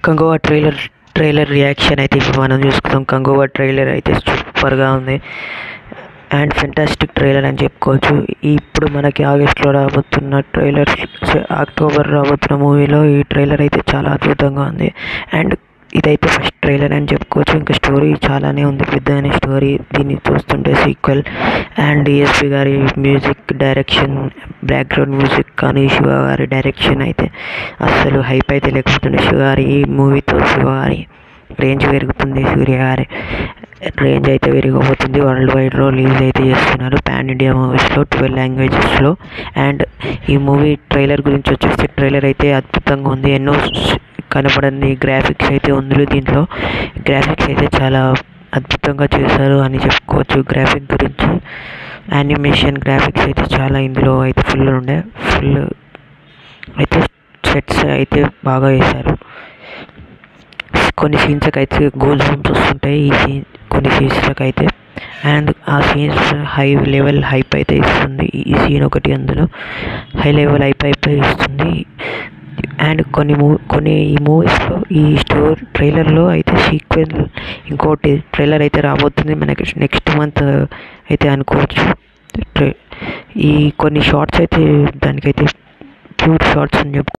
కంగోవా trailer trailer reaction అయితే ఇప్పుడు మనం చూసుకుందాం కంగోవా ట్రైలర్ అయితే సూపర్గా ఉంది అండ్ ఫెంటాస్టిక్ ట్రైలర్ అని చెప్పుకోవచ్చు ఇప్పుడు మనకి ఆగస్ట్లో రాబోతున్న ట్రైలర్ అక్టోబర్ రాబోతున్న మూవీలో ఈ ట్రైలర్ అయితే చాలా అద్భుతంగా ఉంది అండ్ ఇదైతే ఫస్ట్ ట్రైలర్ అని చెప్పుకోవచ్చు ఇంకా స్టోరీ చాలానే ఉంది పెద్దగానే స్టోరీ దీన్ని చూస్తుంటే సీక్వెల్ అండ్ డిఎస్పి గారి మ్యూజిక్ డైరెక్షన్ బ్యాక్గ్రౌండ్ మ్యూజిక్ కానీ శివ గారి డైరెక్షన్ అయితే అస్సలు హైప్ అయితే లేకపోతుండే శివ గారి ఈ మూవీతో శివ గారి రేంజ్ పెరుగుతుంది సూర్య గారి రేంజ్ అయితే పెరిగిపోతుంది వరల్డ్ వైడ్లో రిలీజ్ అయితే చేస్తున్నారు పాన్ ఇండియా మూవీస్లో ట్వెల్వ్ లాంగ్వేజెస్లో అండ్ ఈ మూవీ ట్రైలర్ గురించి వచ్చేస్తే ట్రైలర్ అయితే అద్భుతంగా ఉంది ఎన్నో కనపడని గ్రాఫిక్స్ అయితే ఉంది దీంట్లో గ్రాఫిక్స్ అయితే చాలా అద్భుతంగా చేశారు అని చెప్పుకోవచ్చు గ్రాఫిక్ గురించి యానిమేషన్ గ్రాఫిక్స్ అయితే చాలా ఇందులో అయితే ఫుల్ ఉండే ఫుల్ అయితే సెట్స్ అయితే బాగా వేశారు కొన్ని సీన్స్కి అయితే గోల్ జూమ్స్ వస్తుంటాయి ఈ సీన్ కొన్ని సీన్స్లకు అయితే అండ్ ఆ సీన్స్ హై లెవెల్ హైప్ అయితే ఇస్తుంది ఈ సీన్ ఒకటి అందులో హై లెవెల్ హైప్ అయితే ఇస్తుంది అండ్ కొన్ని మూ కొన్ని ఈ మూవీస్లో ఈ స్టోర్ ట్రైలర్లో అయితే సీక్వెల్ ఇంకోటి ట్రైలర్ అయితే రాబోతుంది మనకి నెక్స్ట్ మంత్ అయితే అనుకోవచ్చు ఈ కొన్ని షార్ట్స్ అయితే దానికైతే ప్యూర్ షార్ట్స్ అని చెప్పు